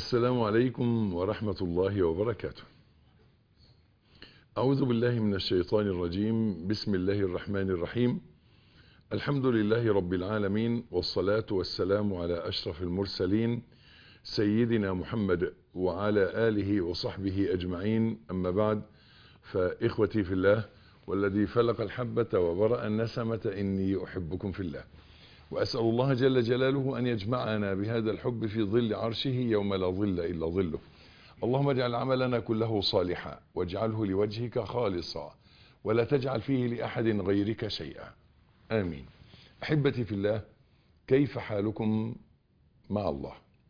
السلام عليكم ورحمة الله وبركاته أعوذ بالله من الشيطان الرجيم بسم الله الرحمن الرحيم الحمد لله رب العالمين والصلاة والسلام على أشرف المرسلين سيدنا محمد وعلى آله وصحبه أجمعين أما بعد فإخوتي في الله والذي فلق الحبة وبرأ النسمة إني أحبكم في الله وأسأل الله جل جلاله أن يجمعنا بهذا الحب في ظل عرشه يوم لا ظل إلا ظله اللهم اجعل عملنا كله صالحا واجعله لوجهك خالصا ولا تجعل فيه لأحد غيرك شيئا آمين أحبتي في الله كيف حالكم مع الله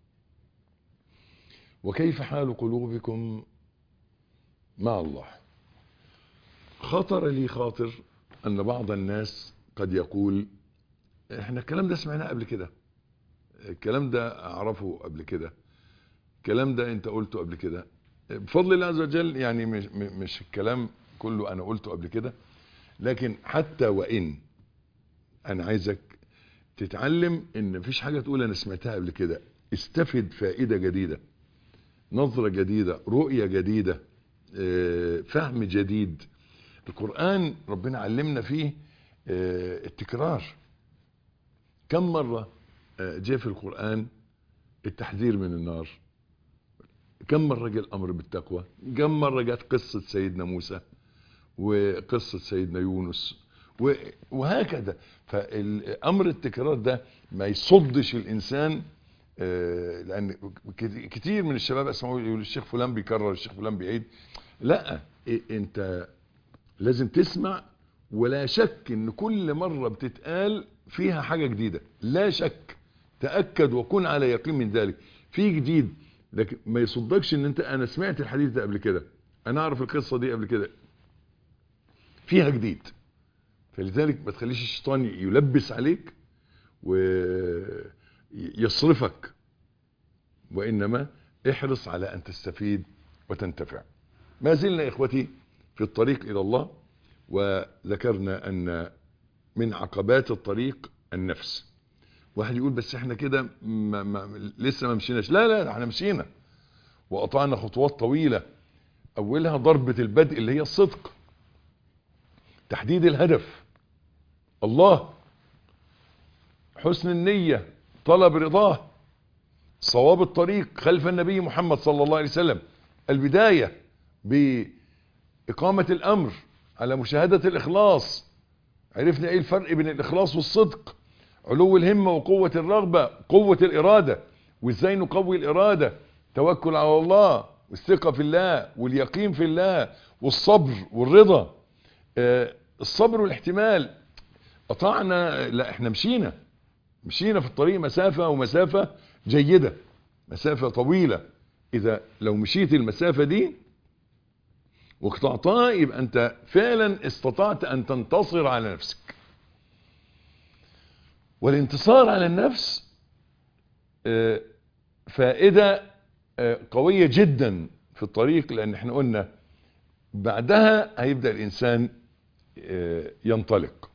وكيف حال قلوبكم مع الله خطر لي خاطر أن بعض الناس قد يقول احنا الكلام ده سمعناه قبل كده الكلام ده اعرفه قبل كده الكلام ده انت قلته قبل كده بفضل الله عز وجل يعني مش, مش الكلام كله انا قلته قبل كده لكن حتى وان انا عايزك تتعلم ان مفيش حاجة تقول انا سمعتها قبل كده استفد فائدة جديدة نظرة جديدة رؤية جديدة فهم جديد القرآن ربنا علمنا فيه التكرار كم مرة جاء في القرآن التحذير من النار كم مرة جاء الأمر بالتقوى كم مرة جاءت قصة سيدنا موسى وقصة سيدنا يونس وهكذا فالأمر التكرار ده ما يصدش الإنسان لأن كتير من الشباب اسمعوا يقول الشيخ فلان بيكرر الشيخ فلان بيعيد لا انت لازم تسمع ولا شك ان كل مرة بتتقال فيها حاجة جديدة لا شك تأكد وكن على يقين من ذلك في جديد لكن ما يصدقش ان انت انا سمعت الحديث ده قبل كده انا اعرف القصة دي قبل كده فيها جديد فلذلك ما تخليش الشيطان يلبس عليك ويصرفك وانما احرص على ان تستفيد وتنتفع ما زلنا اخوتي في الطريق الى الله وذكرنا ان من عقبات الطريق النفس واحد يقول بس احنا كده ما ما لسه ما مشيناش لا لا احنا مشينا وقطعنا خطوات طويلة اولها ضربة البدء اللي هي الصدق تحديد الهدف الله حسن النية طلب رضاه صواب الطريق خلف النبي محمد صلى الله عليه وسلم البداية بإقامة الأمر على مشاهدة الإخلاص عرفنا ايه الفرق بين الاخلاص والصدق علو الهمة وقوة الرغبة قوة الارادة وازاي نقوي الارادة توكل على الله والثقة في الله واليقين في الله والصبر والرضا آه الصبر والاحتمال قطعنا لا احنا مشينا مشينا في الطريق مسافة ومسافة جيدة مسافة طويلة اذا لو مشيت المسافة دي واقطعتها يبقى انت فعلا استطعت ان تنتصر على نفسك والانتصار على النفس فائدة قوية جدا في الطريق لان احنا قلنا بعدها هيبدأ الانسان ينطلق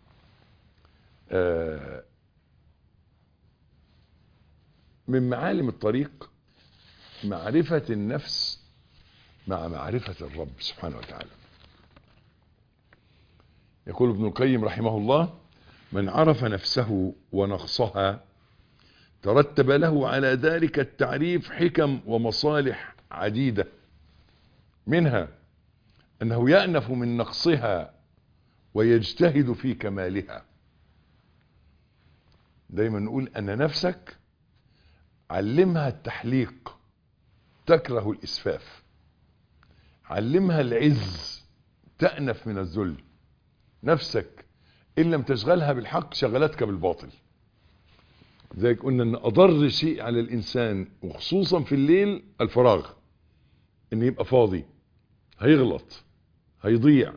من معالم الطريق معرفة النفس مع معرفة الرب سبحانه وتعالى يقول ابن القيم رحمه الله من عرف نفسه ونقصها ترتب له على ذلك التعريف حكم ومصالح عديدة منها أنه يأنف من نقصها ويجتهد في كمالها دايما نقول أن نفسك علمها التحليق تكره الإسفاف علمها العز تأنف من الذل نفسك إن لم تشغلها بالحق شغلتك بالباطل ذلك قلنا أن أضر شيء على الإنسان وخصوصا في الليل الفراغ أن يبقى فاضي هيغلط هيضيع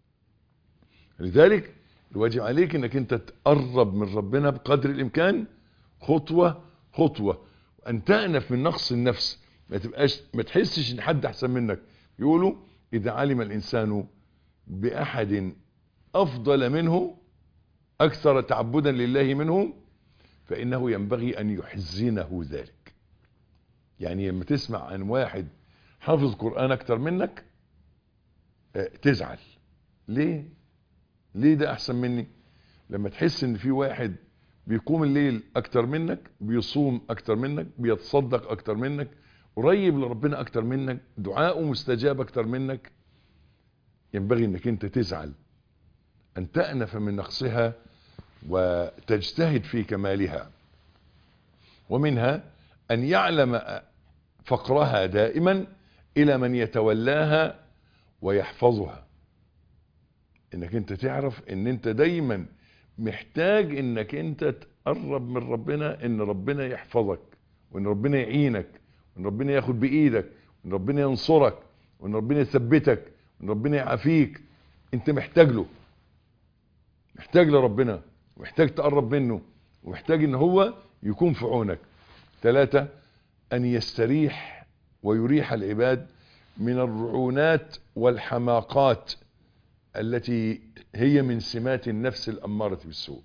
لذلك الواجب عليك أنك أنت تقرب من ربنا بقدر الإمكان خطوة خطوة أن تأنف من نقص النفس ما تبقاش ما تحسش ان حد احسن منك يقولوا اذا علم الانسان باحد افضل منه اكثر تعبدا لله منه فانه ينبغي ان يحزنه ذلك يعني لما تسمع عن واحد حافظ قرآن اكتر منك اه تزعل ليه ليه ده احسن مني لما تحس ان في واحد بيقوم الليل اكتر منك بيصوم اكتر منك بيتصدق اكتر منك قريب لربنا اكتر منك دعاءه مستجاب اكتر منك ينبغي انك انت تزعل ان تأنف من نقصها وتجتهد في كمالها ومنها ان يعلم فقرها دائما الى من يتولاها ويحفظها انك انت تعرف ان انت دايما محتاج انك انت تقرب من ربنا ان ربنا يحفظك وان ربنا يعينك وان ربنا ياخد بايدك وان ربنا ينصرك وان ربنا يثبتك وان ربنا يعافيك انت محتاج له محتاج لربنا ومحتاج تقرب منه ومحتاج ان هو يكون في عونك ثلاثة ان يستريح ويريح العباد من الرعونات والحماقات التي هي من سمات النفس الأمارة بالسوء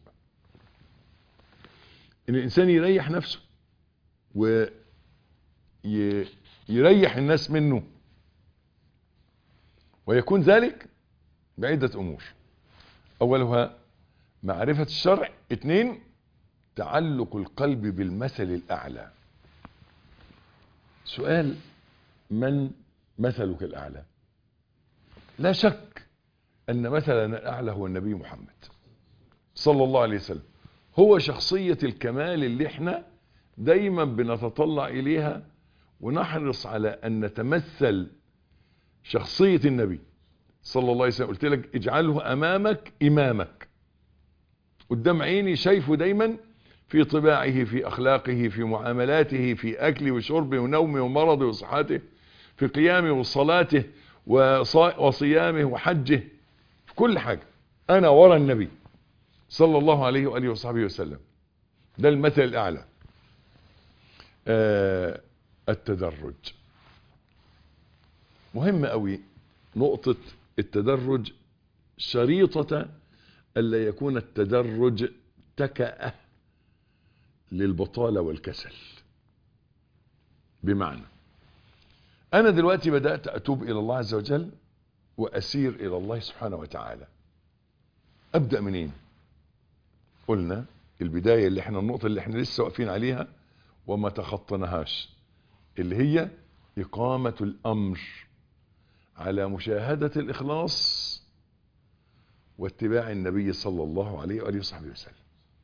ان الانسان يريح نفسه ويريح الناس منه ويكون ذلك بعدة امور اولها معرفة الشرع اثنين تعلق القلب بالمثل الاعلى سؤال من مثلك الاعلى لا شك ان مثلنا الاعلى هو النبي محمد صلى الله عليه وسلم هو شخصية الكمال اللي احنا دايما بنتطلع اليها ونحرص على ان نتمثل شخصية النبي صلى الله عليه وسلم قلت لك اجعله امامك امامك قدام عيني شايفه دايما في طباعه في اخلاقه في معاملاته في اكله وشربه ونومه ومرضه وصحته في قيامه وصلاته وصيامه وحجه في كل حاجة انا ورا النبي صلى الله عليه وآله وصحبه وسلم ده المثل الاعلى آه التدرج مهم قوي نقطة التدرج شريطة ألا يكون التدرج تكأة للبطالة والكسل بمعنى أنا دلوقتي بدأت أتوب إلى الله عز وجل وأسير إلى الله سبحانه وتعالى أبدأ منين قلنا البداية اللي احنا النقطة اللي احنا لسه واقفين عليها وما تخطناهاش اللي هي إقامة الأمر على مشاهدة الإخلاص واتباع النبي صلى الله عليه وآله وصحبه وسلم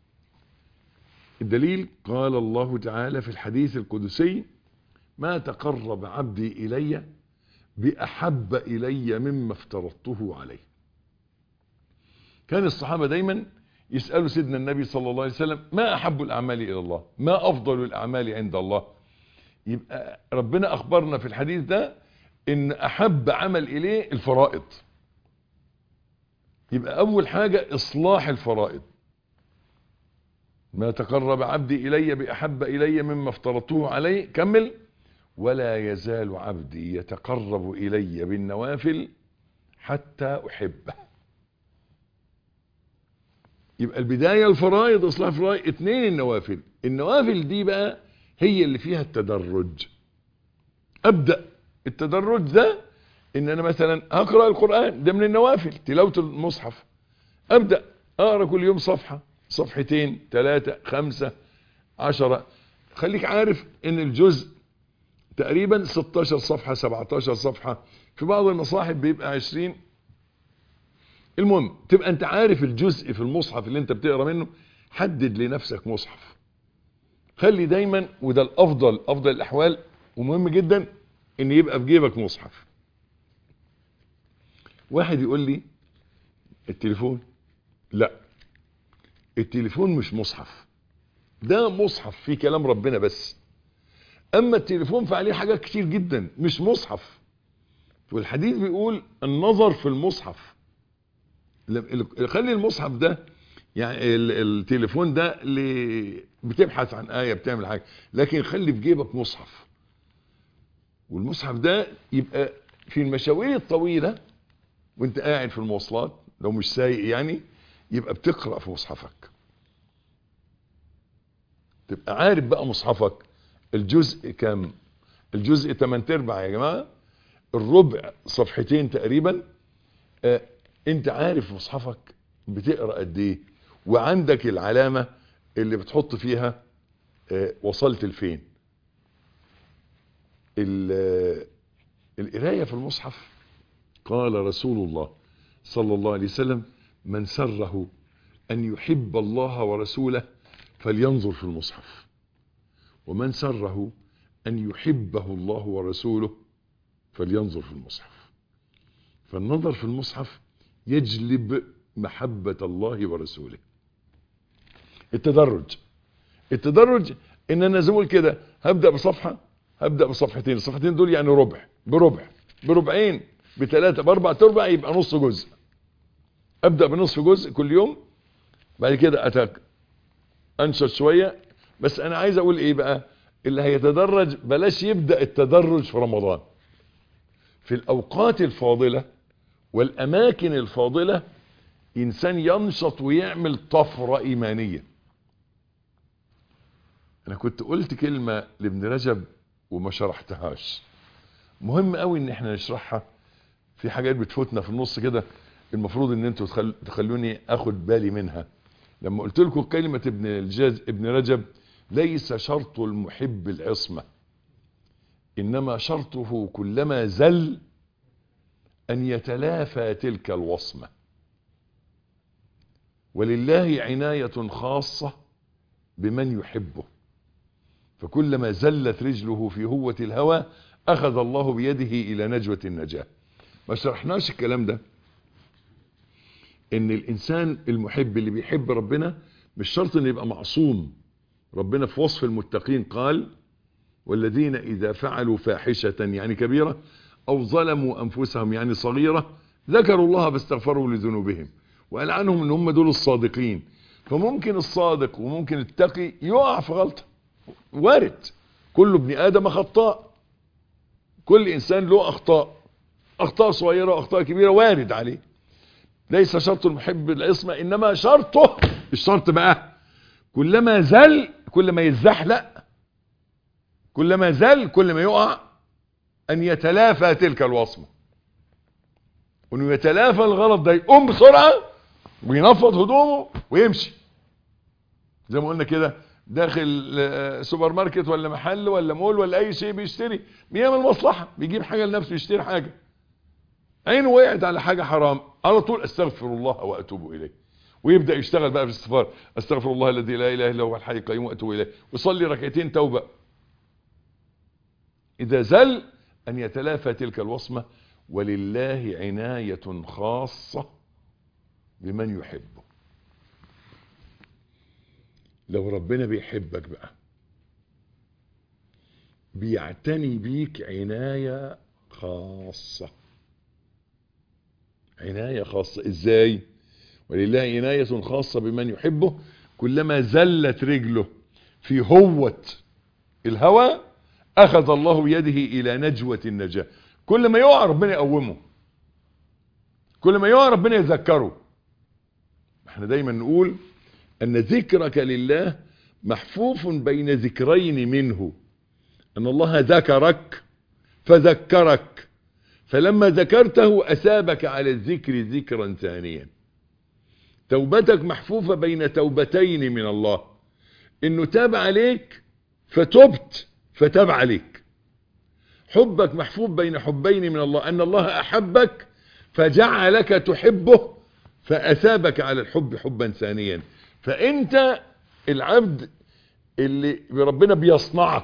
الدليل قال الله تعالى في الحديث القدسي ما تقرب عبدي إلي بأحب إلي مما افترضته عليه كان الصحابة دايما يسألوا سيدنا النبي صلى الله عليه وسلم ما أحب الأعمال إلى الله ما أفضل الأعمال عند الله يبقى ربنا أخبرنا في الحديث ده إن أحب عمل إليه الفرائض يبقى أول حاجة إصلاح الفرائض ما تقرب عبدي إلي بأحب إلي مما افترضته عليه كمل ولا يزال عبدي يتقرب إلي بالنوافل حتى أحبه يبقى البداية الفرائض إصلاح الفرائض اتنين النوافل النوافل دي بقى هي اللي فيها التدرج أبدأ التدرج ده ان انا مثلا هقرأ القرآن ده من النوافل تلاوة المصحف ابدأ اقرأ كل يوم صفحة صفحتين ثلاثة خمسة عشرة خليك عارف ان الجزء تقريبا 16 صفحة 17 صفحة في بعض المصاحف بيبقى 20 المهم تبقى انت عارف الجزء في المصحف اللي انت بتقرأ منه حدد لنفسك مصحف خلي دايما وده الافضل افضل الاحوال ومهم جدا ان يبقى في جيبك مصحف واحد يقول لي التليفون لا التليفون مش مصحف ده مصحف فيه كلام ربنا بس اما التليفون فعليه حاجات كتير جدا مش مصحف والحديث بيقول النظر في المصحف خلي المصحف ده يعني التليفون ده اللي بتبحث عن آية بتعمل حاجة لكن خلي في جيبك مصحف والمصحف ده يبقى في المشاوير الطويلة وانت قاعد في المواصلات لو مش سايق يعني يبقى بتقرأ في مصحفك تبقى عارف بقى مصحفك الجزء كام الجزء 8 ارباع يا جماعة الربع صفحتين تقريبا آه انت عارف مصحفك بتقرأ قد ايه وعندك العلامة اللي بتحط فيها آه وصلت لفين القراية في المصحف قال رسول الله صلى الله عليه وسلم من سره أن يحب الله ورسوله فلينظر في المصحف ومن سره أن يحبه الله ورسوله فلينظر في المصحف فالنظر في المصحف يجلب محبة الله ورسوله التدرج التدرج ان انا زول كده هبدأ بصفحة هبدأ بصفحتين الصفحتين دول يعني ربع بربع بربعين بثلاثة باربع تربع يبقى نص جزء ابدأ بنصف جزء كل يوم بعد كده اتاك انشط شوية بس انا عايز اقول ايه بقى اللي هيتدرج بلاش يبدأ التدرج في رمضان في الاوقات الفاضلة والاماكن الفاضلة انسان ينشط ويعمل طفرة ايمانية انا كنت قلت كلمة لابن رجب وما شرحتهاش مهم قوي ان احنا نشرحها في حاجات بتفوتنا في النص كده المفروض ان انتوا تخل... تخلوني اخد بالي منها لما قلت لكم كلمة ابن الجاز ابن رجب ليس شرط المحب العصمة انما شرطه كلما زل ان يتلافى تلك الوصمة ولله عناية خاصة بمن يحبه فكلما زلت رجله في هوة الهوى اخذ الله بيده الى نجوة النجاة ما شرحناش الكلام ده ان الانسان المحب اللي بيحب ربنا مش شرط انه يبقى معصوم ربنا في وصف المتقين قال والذين اذا فعلوا فاحشة يعني كبيرة او ظلموا انفسهم يعني صغيرة ذكروا الله فاستغفروا لذنوبهم وقال عنهم ان هم دول الصادقين فممكن الصادق وممكن التقي يقع في غلطة وارد كل ابن ادم خطاء كل انسان له اخطاء اخطاء صغيرة واخطاء كبيرة وارد عليه ليس شرط المحب العصمة انما شرطه الشرط بقى كلما زل كل ما يتزحلق كلما زل كل ما يقع ان يتلافى تلك الوصمة وانه يتلافى الغلط ده يقوم بسرعة وينفض هدومه ويمشي زي ما قلنا كده داخل سوبر ماركت ولا محل ولا مول ولا اي شيء بيشتري بيعمل مصلحة بيجيب حاجة لنفسه يشتري حاجة عينه وقعت على حاجة حرام على طول استغفر الله واتوب اليه ويبدأ يشتغل بقى في الاستغفار استغفر الله الذي لا اله الا هو الحي القيوم واتوب اليه ويصلي ركعتين توبة اذا زل ان يتلافى تلك الوصمة ولله عناية خاصة بمن يحبه لو ربنا بيحبك بقى بيعتني بيك عناية خاصة عناية خاصة ازاي ولله عناية خاصة بمن يحبه كلما زلت رجله في هوة الهوى اخذ الله بيده الى نجوة النجاة كل ما يقع ربنا يقومه كل ما يقع ربنا يذكره احنا دايما نقول ان ذكرك لله محفوف بين ذكرين منه ان الله ذكرك فذكرك فلما ذكرته اثابك على الذكر ذكرا ثانيا توبتك محفوفة بين توبتين من الله انه تاب عليك فتبت فتاب عليك حبك محفوظ بين حبين من الله ان الله احبك فجعلك تحبه فاثابك على الحب حبا ثانيا فانت العبد اللي ربنا بيصنعك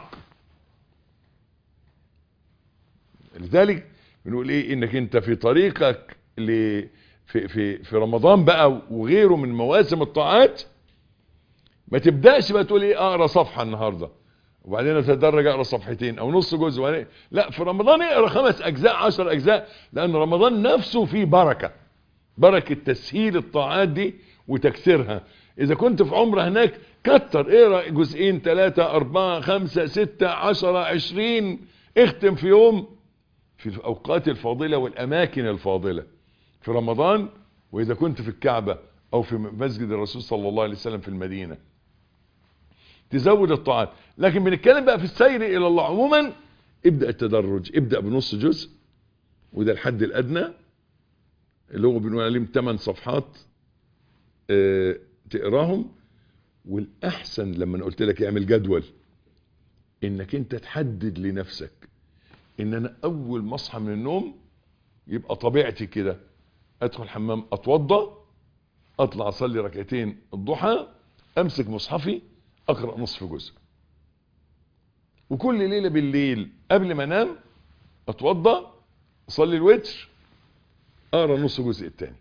لذلك بنقول ايه انك انت في طريقك ل في في في رمضان بقى وغيره من مواسم الطاعات ما تبداش بقى تقول ايه اقرا صفحه النهارده وبعدين اتدرج اقرا صفحتين او نص جزء وبعدين لا في رمضان اقرا خمس اجزاء عشر اجزاء لان رمضان نفسه فيه بركه بركه تسهيل الطاعات دي وتكسيرها اذا كنت في عمره هناك كتر اقرا جزئين ثلاثة اربعة خمسة ستة عشرة عشرين اختم في يوم في الاوقات الفاضلة والاماكن الفاضلة في رمضان واذا كنت في الكعبة او في مسجد الرسول صلى الله عليه وسلم في المدينة تزود الطاعات لكن بنتكلم بقى في السير الى الله عموما ابدأ التدرج ابدأ بنص جزء وده الحد الأدنى اللي هو بنقول عليهم 8 صفحات اه تقراهم والأحسن لما أنا قلت لك اعمل جدول انك انت تحدد لنفسك ان انا اول ما اصحى من النوم يبقى طبيعتي كده ادخل حمام اتوضى اطلع اصلي ركعتين الضحى امسك مصحفي اقرا نصف جزء وكل ليله بالليل قبل ما انام اتوضى اصلي الوتر اقرا نص جزء التاني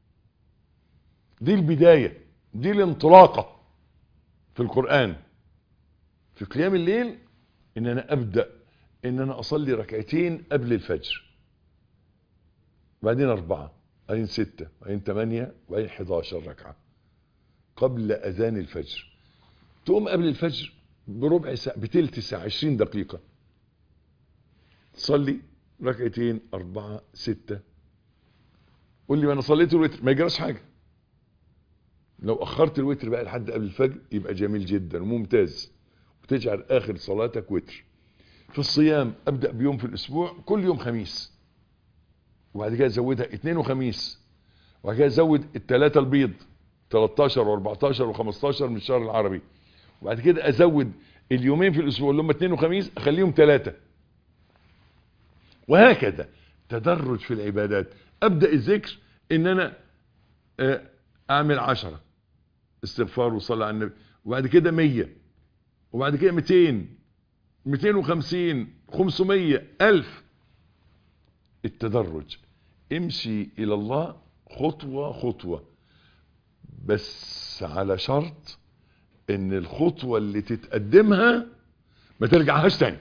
دي البدايه دي الانطلاقه في القران في قيام الليل ان انا ابدا ان انا اصلي ركعتين قبل الفجر بعدين اربعه بعدين سته بعدين ثمانيه بعدين 11 ركعه قبل اذان الفجر تقوم قبل الفجر بربع ساعه بتلت ساعه 20 دقيقه تصلي ركعتين اربعه سته قول لي ما انا صليت الوتر ما يجراش حاجه لو اخرت الوتر بقى لحد قبل الفجر يبقى جميل جدا وممتاز وتجعل اخر صلاتك وتر في الصيام ابدا بيوم في الاسبوع كل يوم خميس وبعد كده ازودها اثنين وخميس وبعد كده ازود الثلاثه البيض 13 و14 و15 من الشهر العربي وبعد كده ازود اليومين في الاسبوع اللي هم اثنين وخميس اخليهم ثلاثه وهكذا تدرج في العبادات ابدا الذكر ان انا اعمل عشرة استغفار وصلى على النبي وبعد كده مية وبعد كده 200 250 500 ألف التدرج امشي إلى الله خطوة خطوة بس على شرط ان الخطوة اللي تتقدمها ما ترجعهاش تاني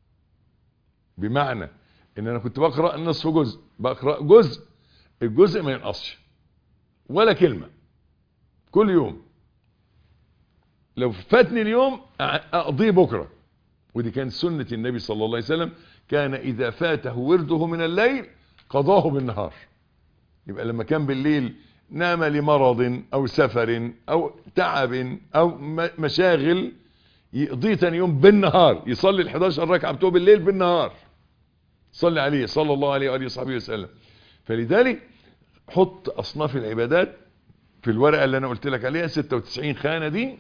بمعنى ان انا كنت بقرأ نصف جزء بقرأ جزء الجزء ما ينقصش ولا كلمة كل يوم لو فاتني اليوم اقضيه بكرة ودي كانت سنة النبي صلى الله عليه وسلم كان اذا فاته ورده من الليل قضاه بالنهار يبقى لما كان بالليل نام لمرض او سفر او تعب او مشاغل يقضيه تاني يوم بالنهار يصلي ال 11 ركعه بتوع بالليل بالنهار صلي عليه صلى الله عليه واله وصحبه وسلم فلذلك حط اصناف العبادات في الورقه اللي انا قلت لك عليها 96 خانه دي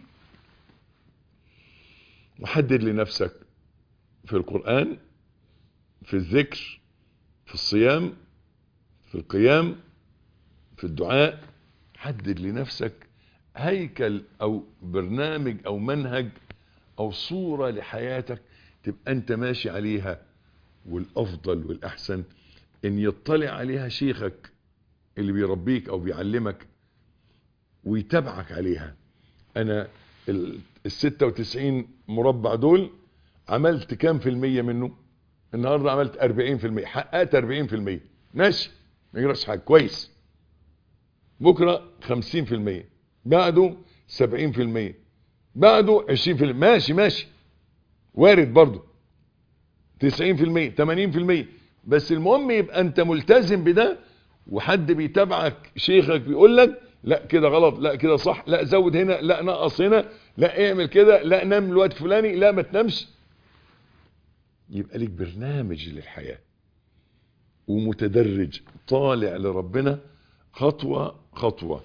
وحدد لنفسك في القران في الذكر في الصيام في القيام في الدعاء حدد لنفسك هيكل او برنامج او منهج او صورة لحياتك تبقى انت ماشي عليها والافضل والاحسن ان يطلع عليها شيخك اللي بيربيك او بيعلمك ويتابعك عليها انا ال 96 مربع دول عملت كام في المية منه النهاردة عملت 40% حققت 40% ماشي ما يجراش حاجة كويس بكرة 50% بعده 70% بعده 20% ماشي ماشي وارد برضه 90% 80% بس المهم يبقى انت ملتزم بده وحد بيتابعك شيخك بيقول لك لا كده غلط لا كده صح لا زود هنا لا نقص هنا لا اعمل كده لا نام الوقت فلاني لا ما تنامش يبقى ليك برنامج للحياة ومتدرج طالع لربنا خطوة خطوة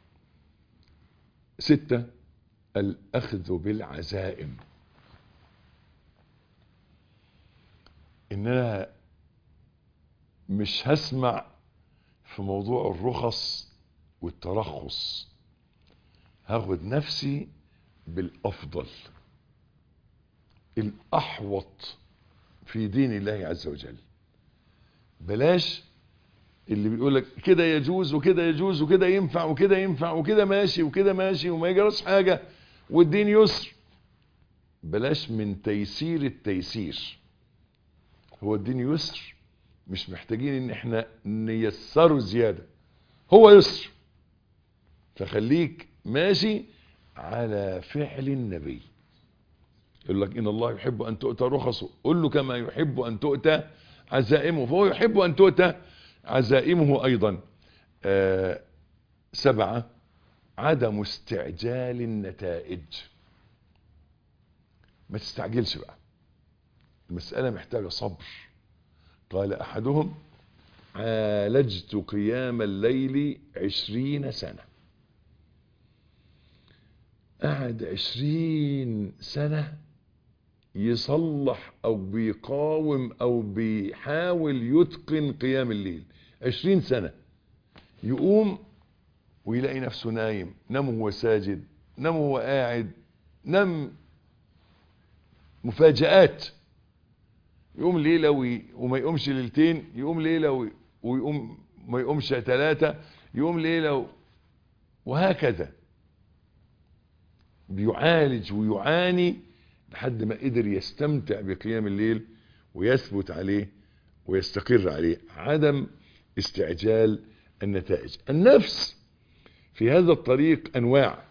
ستة الأخذ بالعزائم إن أنا مش هسمع في موضوع الرخص والترخص هاخد نفسي بالأفضل الأحوط في دين الله عز وجل بلاش اللي بيقول لك كده يجوز وكده يجوز وكده ينفع وكده ينفع وكده ماشي وكده ماشي وما يجراش حاجة والدين يسر بلاش من تيسير التيسير هو الدين يسر مش محتاجين ان احنا نيسره زيادة هو يسر فخليك ماشي على فعل النبي يقول لك ان الله يحب ان تؤتى رخصه قل له كما يحب ان تؤتى عزائمه فهو يحب ان تؤتى عزائمه ايضا آه سبعة عدم استعجال النتائج ما تستعجلش بقى المسألة محتاجة صبر قال أحدهم عالجت قيام الليل عشرين سنة قعد عشرين سنة يصلح أو بيقاوم أو بيحاول يتقن قيام الليل عشرين سنة يقوم ويلاقي نفسه نايم نام وهو ساجد نام وهو قاعد نام مفاجآت يقوم ليلة وي... وما يقومش ليلتين يقوم ليلة وي... ويقوم ما يقومش ثلاثة يقوم ليلة و... وهكذا بيعالج ويعاني لحد ما قدر يستمتع بقيام الليل ويثبت عليه ويستقر عليه عدم استعجال النتائج النفس في هذا الطريق انواع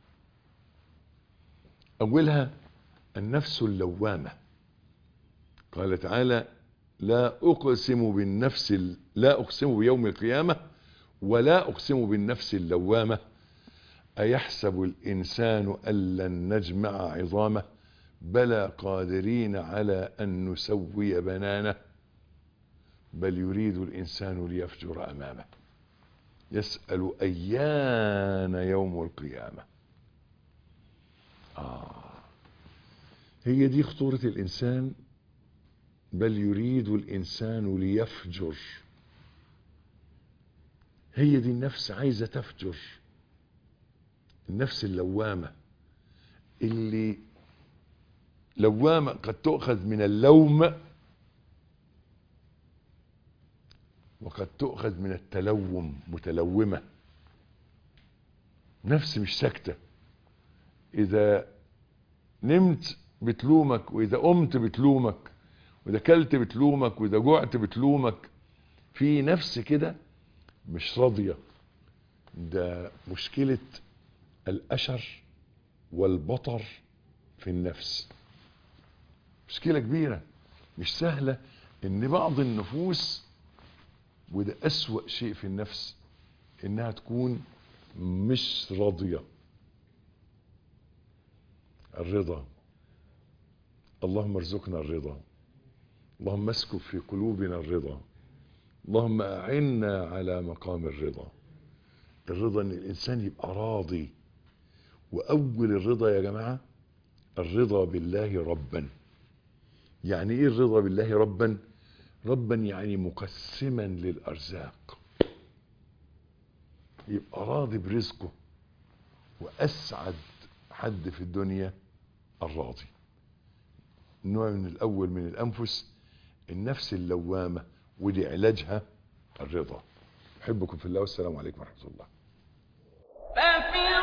اولها النفس اللوامة قال تعالى لا اقسم بالنفس ال... لا اقسم بيوم القيامة ولا اقسم بالنفس اللوامة ايحسب الانسان ان لن نجمع عظامه بلى قادرين على ان نسوي بنانه بل يريد الانسان ليفجر امامه يسأل ايان يوم القيامة آه هي دي خطورة الانسان بل يريد الانسان ليفجر هي دي النفس عايزة تفجر النفس اللوامة اللي لوامة قد تؤخذ من اللوم وقد تؤخذ من التلوم متلومة نفس مش ساكتة إذا نمت بتلومك وإذا قمت بتلومك وإذا كلت بتلومك وإذا جوعت بتلومك في نفس كده مش راضية ده مشكلة الأشر والبطر في النفس مشكلة كبيرة مش سهلة ان بعض النفوس وده اسوأ شيء في النفس انها تكون مش راضية الرضا اللهم ارزقنا الرضا اللهم اسكب في قلوبنا الرضا اللهم اعنا على مقام الرضا الرضا ان الانسان يبقى راضي واول الرضا يا جماعة الرضا بالله ربا يعني ايه الرضا بالله ربا ربا يعني مقسما للارزاق يبقى راضي برزقه واسعد حد في الدنيا الراضي النوع من الاول من الانفس النفس اللوامة ودي علاجها الرضا احبكم في الله والسلام عليكم ورحمة الله ففي